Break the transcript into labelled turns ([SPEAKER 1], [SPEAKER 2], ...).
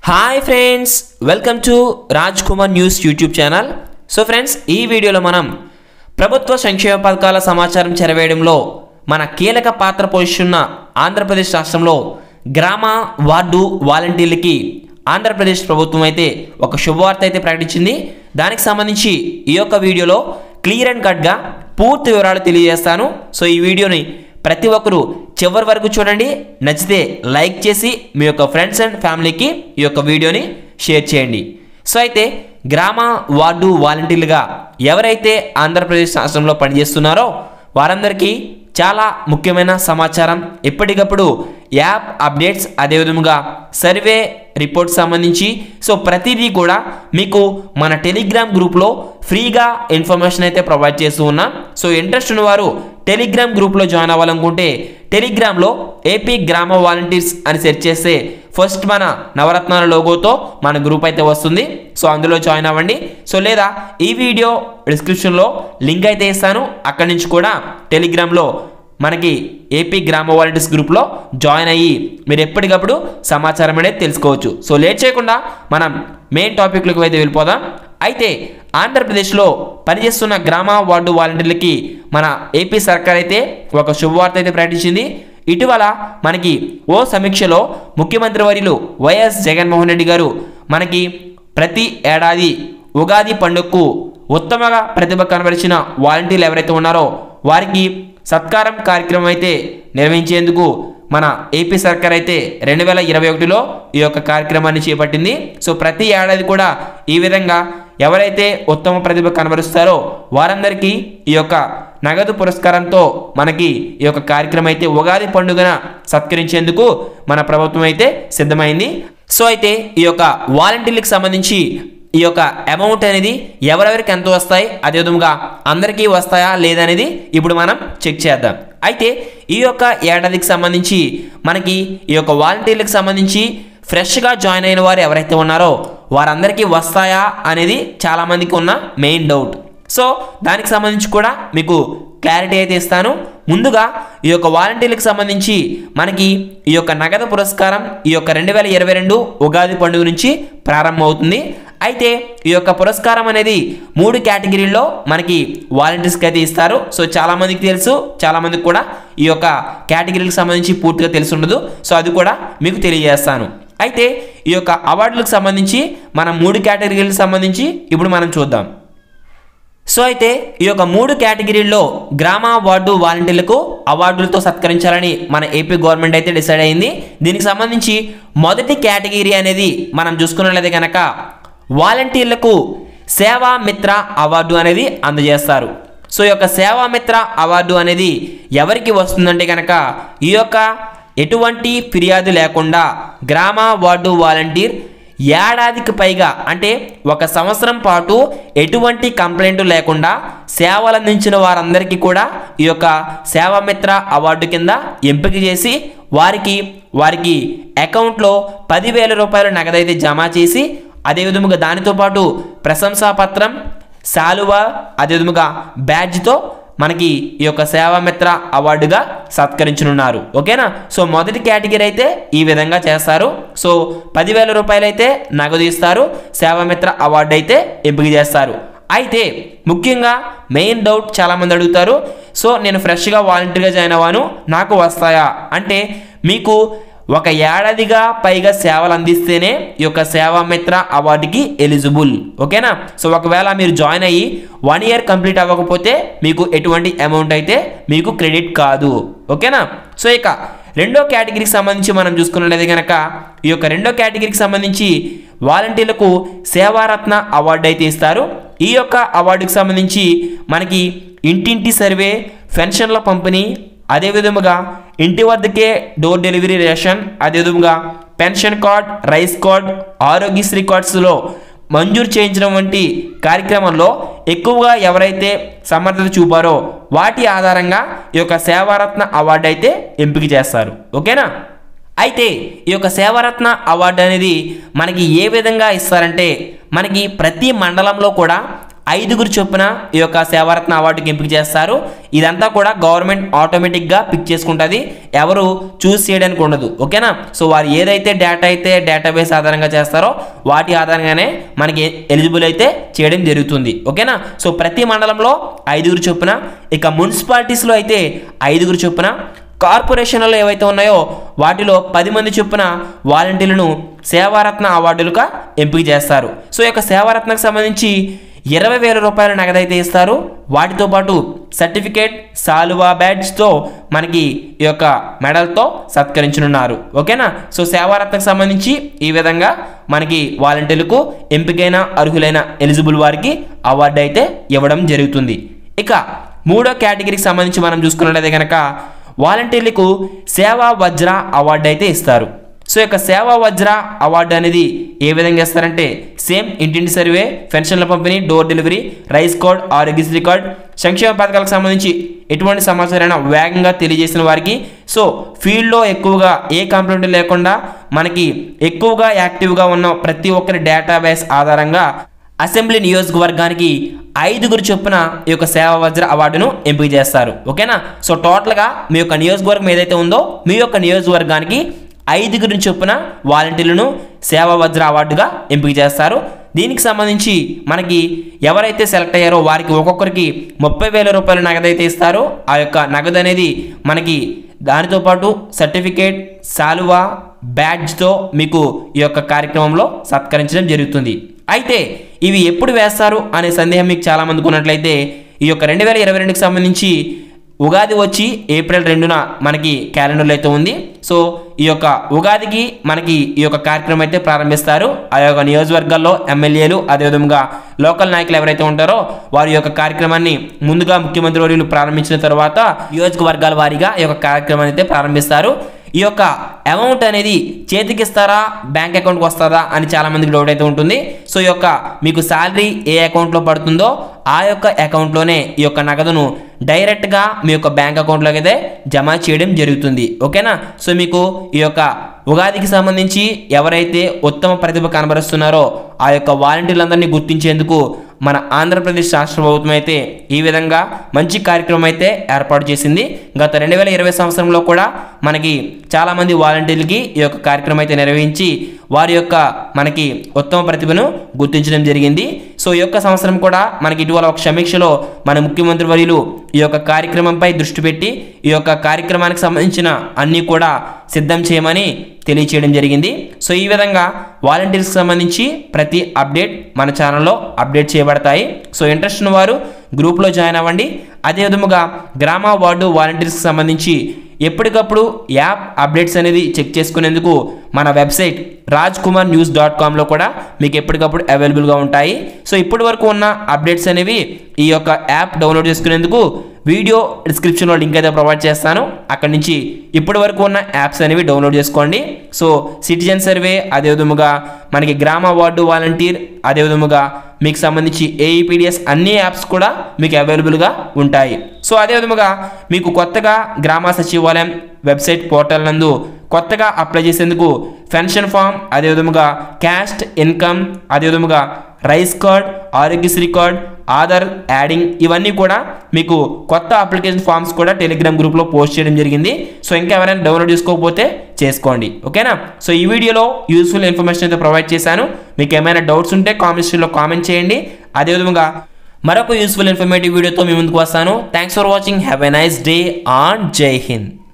[SPEAKER 1] hi friends welcome to Raj Kumar news YouTube channel so friends ఈ వీడియోలో మనం ప్రభుత్వ సంక్షేమ పథకాల సమాచారం చెరవేయడంలో మన కీలక పాత్ర పోషిస్తున్న ఆంధ్రప్రదేశ్ రాష్ట్రంలో గ్రామ వార్డు వాలంటీర్లకి ఆంధ్రప్రదేశ్ ప్రభుత్వం అయితే ఒక శుభవార్త అయితే ప్రకటించింది దానికి సంబంధించి ఈ యొక్క వీడియోలో క్లియర్ అండ్ కట్గా పూర్తి వివరాలు తెలియజేస్తాను సో ఈ వీడియోని ప్రతి ఒక్కరూ చివరి వరకు చూడండి నచ్చితే లైక్ చేసి మీ యొక్క ఫ్రెండ్స్ అండ్ ఫ్యామిలీకి ఈ యొక్క వీడియోని షేర్ చేయండి సో అయితే గ్రామ వార్డు వాలంటీర్లుగా ఎవరైతే ఆంధ్రప్రదేశ్ రాష్ట్రంలో పనిచేస్తున్నారో వారందరికీ చాలా ముఖ్యమైన సమాచారం ఎప్పటికప్పుడు యాప్ అప్డేట్స్ అదేవిధంగా సర్వే రిపోర్ట్ సంబంధించి సో ప్రతిదీ కూడా మీకు మన టెలిగ్రామ్ గ్రూప్లో ఫ్రీగా ఇన్ఫర్మేషన్ అయితే ప్రొవైడ్ చేస్తూ ఉన్నాం సో ఇంట్రెస్ట్ ఉన్నవారు టెలిగ్రామ్ గ్రూప్లో జాయిన్ అవ్వాలనుకుంటే టెలిగ్రామ్లో ఏపీ గ్రామ వాలంటీర్స్ అని సెర్చ్ చేస్తే ఫస్ట్ మన నవరత్నాల లోగోతో మన గ్రూప్ అయితే వస్తుంది సో అందులో జాయిన్ అవ్వండి సో లేదా ఈ వీడియో డిస్క్రిప్షన్లో లింక్ అయితే ఇస్తాను అక్కడి నుంచి కూడా టెలిగ్రామ్లో మనకి ఏపీ గ్రామ వాలంటీర్స్ గ్రూప్లో జాయిన్ అయ్యి మీరు ఎప్పటికప్పుడు సమాచారం అనేది తెలుసుకోవచ్చు సో లేట్ చేయకుండా మనం మెయిన్ టాపిక్లకు అయితే వెళ్ళిపోదాం అయితే ఆంధ్రప్రదేశ్లో పనిచేస్తున్న గ్రామ వార్డు వాలంటీర్లకి మన ఏపీ సర్కార్ అయితే ఒక శుభవార్త అయితే ప్రకటించింది ఇటీవల మనకి ఓ సమీక్షలో ముఖ్యమంత్రి వర్యులు వైఎస్ జగన్మోహన్ రెడ్డి గారు మనకి ప్రతి ఏడాది ఉగాది పండుగకు ఉత్తమగా ప్రతిభ కనబరిచిన వాలంటీర్లు ఎవరైతే ఉన్నారో వారికి సత్కారం కార్యక్రమం అయితే నిర్వహించేందుకు మన ఏపీ సర్కార్ అయితే రెండు వేల ఇరవై ఒకటిలో ఈ యొక్క కార్యక్రమాన్ని చేపట్టింది సో ప్రతి ఏడాది కూడా ఈ విధంగా ఎవరైతే ఉత్తమ ప్రతిభ కనబరుస్తారో వారందరికీ ఈ యొక్క నగదు పురస్కారంతో మనకి ఈ యొక్క కార్యక్రమం అయితే ఉగాది పండుగన సత్కరించేందుకు మన ప్రభుత్వం అయితే సిద్ధమైంది సో అయితే ఈ యొక్క వాలంటీర్లకు సంబంధించి ఈ యొక్క అమౌంట్ అనేది ఎవరెవరికి ఎంత వస్తాయి అదేవిధంగా అందరికీ వస్తాయా లేదనేది ఇప్పుడు మనం చెక్ చేద్దాం అయితే ఈ యొక్క ఏడాదికి సంబంధించి మనకి ఈ యొక్క వాలంటీర్లకు సంబంధించి ఫ్రెష్గా జాయిన్ అయిన వారు ఎవరైతే ఉన్నారో వారందరికీ వస్తాయా అనేది చాలామందికి ఉన్న మెయిన్ డౌట్ సో దానికి సంబంధించి కూడా మీకు క్లారిటీ అయితే ఇస్తాను ముందుగా ఈ యొక్క వాలంటీర్లకు సంబంధించి మనకి ఈ యొక్క నగదు పురస్కారం ఈ యొక్క రెండు వేల ఇరవై రెండు ఉగాది పండుగ నుంచి ప్రారంభమవుతుంది అయితే ఈ యొక్క పురస్కారం అనేది మూడు కేటగిరీల్లో మనకి వాలంటీర్స్కి అయితే ఇస్తారు సో చాలామందికి తెలుసు చాలామందికి కూడా ఈ యొక్క కేటగిరీలకు సంబంధించి పూర్తిగా తెలిసి ఉండదు సో అది కూడా మీకు తెలియజేస్తాను అయితే ఈ యొక్క అవార్డులకు సంబంధించి మనం మూడు కేటగిరీలకు సంబంధించి ఇప్పుడు మనం చూద్దాం సో అయితే ఈ యొక్క మూడు కేటగిరీల్లో గ్రామ వార్డు వాలంటీర్లకు అవార్డులతో సత్కరించాలని మన ఏపీ గవర్నమెంట్ అయితే డిసైడ్ అయింది దీనికి సంబంధించి మొదటి కేటగిరీ అనేది మనం చూసుకున్నట్లయితే కనుక వాలంటీర్లకు సేవా మిత్ర అవార్డు అనేది అందజేస్తారు సో ఈ యొక్క సేవా మిత్ర అవార్డు అనేది ఎవరికి వస్తుందంటే కనుక ఈ యొక్క ఎటువంటి ఫిర్యాదు లేకుండా గ్రామ వార్డు వాలంటీర్ ఏడాదికి పైగా అంటే ఒక సంవత్సరం పాటు ఎటువంటి కంప్లైంట్ లేకుండా సేవలు అందించిన వారందరికీ కూడా ఈ యొక్క సేవామిత్ర అవార్డు కింద ఎంపిక చేసి వారికి వారికి అకౌంట్లో పదివేల రూపాయల నగదైతే జమ చేసి అదేవిధముగా దానితో పాటు ప్రశంసాపత్రం శాలువ అదేవిధముగా బ్యాడ్జ్తో మనకి ఈ యొక్క సేవామిత్ర అవార్డుగా సత్కరించనున్నారు ఓకేనా సో మొదటి కేటగిరీ అయితే ఈ విధంగా చేస్తారు సో పదివేల రూపాయలు అయితే నగదు ఇస్తారు సేవామిత్ర అవార్డు అయితే ఎంపిక చేస్తారు అయితే ముఖ్యంగా మెయిన్ డౌట్ చాలామంది అడుగుతారు సో నేను ఫ్రెష్గా వాలంటీర్గా జాయిన్ అవ్వాను నాకు వస్తాయా అంటే మీకు ఒక ఏడాదిగా పైగా సేవలు అందిస్తేనే ఈ యొక్క సేవామిత్ర అవార్డుకి ఎలిజిబుల్ ఓకేనా సో ఒకవేళ మీరు జాయిన్ అయ్యి వన్ ఇయర్ కంప్లీట్ అవ్వకపోతే మీకు ఎటువంటి అమౌంట్ అయితే మీకు క్రెడిట్ కాదు ఓకేనా సో ఇక రెండో కేటగిరీకి సంబంధించి మనం చూసుకున్నట్లయితే కనుక ఈ యొక్క రెండో కేటగిరీకి సంబంధించి వాలంటీర్లకు సేవారత్న అవార్డు అయితే ఇస్తారు ఈ యొక్క అవార్డుకి సంబంధించి మనకి ఇంటింటి సర్వే పెన్షన్ల పంపిణీ అదేవిధముగా ఇంటి వద్దకే డోర్ డెలివరీ రేషన్ అదేవిధంగా pension card rice card Aarogyasri కార్డ్స్లో మంజూరు చేయించడం వంటి కార్యక్రమంలో ఎక్కువగా ఎవరైతే సమర్థత చూపారో వాటి ఆధారంగా ఈ యొక్క సేవారత్న అవార్డు అయితే ఎంపిక చేస్తారు ఓకేనా అయితే ఈ యొక్క సేవారత్న అవార్డు అనేది మనకి ఏ విధంగా ఇస్తారంటే మనకి ప్రతి మండలంలో కూడా ఐదుగురు చొప్పున ఈ యొక్క సేవారత్న అవార్డుకి ఎంపిక చేస్తారు ఇదంతా కూడా గవర్నమెంట్ ఆటోమేటిక్గా పిక్ చేసుకుంటుంది ఎవరు చూస్ చేయడానికి ఉండదు ఓకేనా సో వారు ఏదైతే డేటా అయితే డేటాబేస్ ఆధారంగా చేస్తారో వాటి ఆధారంగానే మనకి ఎలిజిబుల్ అయితే చేయడం జరుగుతుంది ఓకేనా సో ప్రతి మండలంలో ఐదుగురు చొప్పున ఇక మున్సిపాలిటీస్లో అయితే ఐదుగురు చొప్పున కార్పొరేషన్లలో ఏవైతే ఉన్నాయో వాటిలో పది మంది చొప్పున వాలంటీర్లను సేవారత్న అవార్డులుగా ఎంపిక చేస్తారు సో ఈ యొక్క సేవారత్నకు సంబంధించి ఇరవై వేల రూపాయల నగదైతే ఇస్తారు వాటితో పాటు సర్టిఫికేట్ సాలువా బ్యాడ్జ్తో మనకి ఈ యొక్క మెడల్తో సత్కరించనున్నారు ఓకేనా సో సేవారత్నకు సంబంధించి ఈ విధంగా మనకి వాలంటీర్లకు ఎంపికైన అర్హులైన ఎలిజిబుల్ వారికి అవార్డు అయితే ఇవ్వడం జరుగుతుంది ఇక మూడో కేటగిరీకి సంబంధించి మనం చూసుకున్నట్లయితే కనుక వాలంటీర్లకు సేవా వజ్ర అవార్డు అయితే ఇస్తారు సో యొక్క సేవా వజ్ర అవార్డు అనేది ఏ విధంగా ఇస్తారంటే సేమ్ ఇంటింటి సర్వే పెన్షన్ల పంపిణీ door delivery rice card Aarogyasri card సంక్షేమ పథకాలకు సంబంధించి ఎటువంటి సమాచారాన్ని వేగంగా తెలియజేసిన వారికి సో ఫీల్డ్లో ఎక్కువగా ఏ కంప్లైంట్ లేకుండా మనకి ఎక్కువగా యాక్టివ్గా ఉన్న ప్రతి ఒక్కరి డేటాబేస్ ఆధారంగా అసెంబ్లీ నియోజకవర్గానికి ఐదుగురు చొప్పున ఈ యొక్క సేవా వజ్ర అవార్డును ఎంపిక చేస్తారు ఓకేనా సో టోటల్గా మీ యొక్క నియోజకవర్గం ఏదైతే ఉందో మీ యొక్క నియోజకవర్గానికి ఐదుగురిని చొప్పున వాలంటీర్లను సేవా వజ్ర అవార్డుగా ఎంపిక చేస్తారు దీనికి సంబంధించి మనకి ఎవరైతే సెలెక్ట్ అయ్యారో వారికి ఒక్కొక్కరికి ముప్పై వేల రూపాయల నగదు అయితే ఇస్తారో ఆ యొక్క నగదు అనేది మనకి దానితో పాటు సర్టిఫికేట్ సాలువా బ్యాడ్జ్తో మీకు ఈ యొక్క కార్యక్రమంలో సత్కరించడం జరుగుతుంది అయితే ఇవి ఎప్పుడు వేస్తారు అనే సందేహం మీకు చాలామందికి ఉన్నట్లయితే ఈ యొక్క రెండు వేల ఇరవై రెండుకి సంబంధించి ఉగాది వచ్చి ఏప్రిల్ రెండున మనకి క్యాలెండర్లో అయితే ఉంది సో ఈ యొక్క ఉగాదికి మనకి ఈ యొక్క కార్యక్రమం అయితే ప్రారంభిస్తారు ఆ యొక్క నియోజకవర్గాల్లో ఎమ్మెల్యేలు అదేవిధంగా లోకల్ నాయకులు ఎవరైతే ఉంటారో వారి యొక్క కార్యక్రమాన్ని ముందుగా ముఖ్యమంత్రి వర్యులు ప్రారంభించిన తర్వాత నియోజకవర్గాల వారీగా ఈ యొక్క కార్యక్రమాన్ని అయితే ప్రారంభిస్తారు ఈ యొక్క అమౌంట్ అనేది చేతికిస్తారా బ్యాంక్ అకౌంట్కి వస్తుందా అని చాలా మందికి డౌట్ అయితే ఉంటుంది సో ఈ యొక్క మీకు శాలరీ ఏ అకౌంట్లో పడుతుందో ఆ యొక్క అకౌంట్లోనే ఈ యొక్క నగదును డైరెక్ట్గా మీ యొక్క బ్యాంక్ అకౌంట్లోకి అయితే జమ చేయడం జరుగుతుంది ఓకేనా సో మీకు ఈ యొక్క ఉగాదికి సంబంధించి ఎవరైతే ఉత్తమ ప్రతిభ కనబరుస్తున్నారో ఆ యొక్క వాలంటీర్లందరినీ గుర్తించేందుకు మన ఆంధ్రప్రదేశ్ రాష్ట్ర ప్రభుత్వం అయితే ఈ విధంగా మంచి కార్యక్రమం అయితే ఏర్పాటు చేసింది గత రెండు వేల ఇరవై సంవత్సరంలో కూడా మనకి చాలామంది వాలంటీర్లకి ఈ యొక్క కార్యక్రమం అయితే నిర్వహించి వారి యొక్క మనకి ఉత్తమ ప్రతిభను గుర్తించడం జరిగింది సో ఈ యొక్క సంవత్సరం కూడా మనకి ఇటీవల ఒక సమీక్షలో మన ముఖ్యమంత్రి వర్యులు ఈ యొక్క కార్యక్రమంపై దృష్టి పెట్టి ఈ యొక్క కార్యక్రమానికి సంబంధించిన అన్నీ కూడా సిద్ధం చేయమని తెలియచేయడం జరిగింది సో ఈ విధంగా వాలంటీర్స్కి సంబంధించి ప్రతి అప్డేట్ మన ఛానల్లో అప్డేట్ చేయబడతాయి సో ఇంట్రెస్ట్ ఉన్న వారు గ్రూప్లో జాయిన్ అవ్వండి అదేవిధముగా గ్రామ వార్డు వాలంటీర్స్కి సంబంధించి ఎప్పటికప్పుడు యాప్ అప్డేట్స్ అనేది చెక్ చేసుకునేందుకు మన website Raj Kumar news dot కామ్లో కూడా మీకు ఎప్పటికప్పుడు అవైలబుల్గా ఉంటాయి సో ఇప్పటి వరకు ఉన్న అప్డేట్స్ అనేవి ఈ యొక్క యాప్ డౌన్లోడ్ చేసుకునేందుకు వీడియో డిస్క్రిప్షన్లో లింక్ అయితే ప్రొవైడ్ చేస్తాను అక్కడి నుంచి ఇప్పటి వరకు ఉన్న యాప్స్ అనేవి డౌన్లోడ్ చేసుకోండి సో సిటిజన్ సర్వే అదేవిధముగా మనకి గ్రామ వార్డు వాలంటీర్ అదేవిధముగా మీకు సంబంధించి ఏఈపీడిఎస్ అన్ని యాప్స్ కూడా మీకు అవైలబుల్గా ఉంటాయి సో అదేవిధముగా మీకు కొత్తగా గ్రామ సచివాలయం వెబ్సైట్ పోర్టల్ నందు కొత్తగా అప్లై చేసేందుకు పెన్షన్ ఫామ్ అదేవిధముగా క్యాస్ట్ ఇన్కమ్ అదేవిధముగా rice card Aarogyasri card Aadhaar adding ఇవన్నీ కూడా మీకు కొత్త అప్లికేషన్ ఫామ్స్ కూడా టెలిగ్రామ్ గ్రూప్లో పోస్ట్ చేయడం జరిగింది సో ఇంకా ఎవరైనా డౌన్లోడ్ చేసుకోకపోతే చేసుకోండి ఓకేనా సో ఈ వీడియోలో యూస్ఫుల్ ఇన్ఫర్మేషన్ అయితే ప్రొవైడ్ చేశాను మీకు ఏమైనా డౌట్స్ ఉంటే కామెంట్ సెక్షన్లో కామెంట్ చేయండి అదేవిధంగా మరొక యూస్ఫుల్ ఇన్ఫర్మేటివ్ వీడియోతో మీ ముందుకు వస్తాను thanks for watching have a nice day on Jai Hind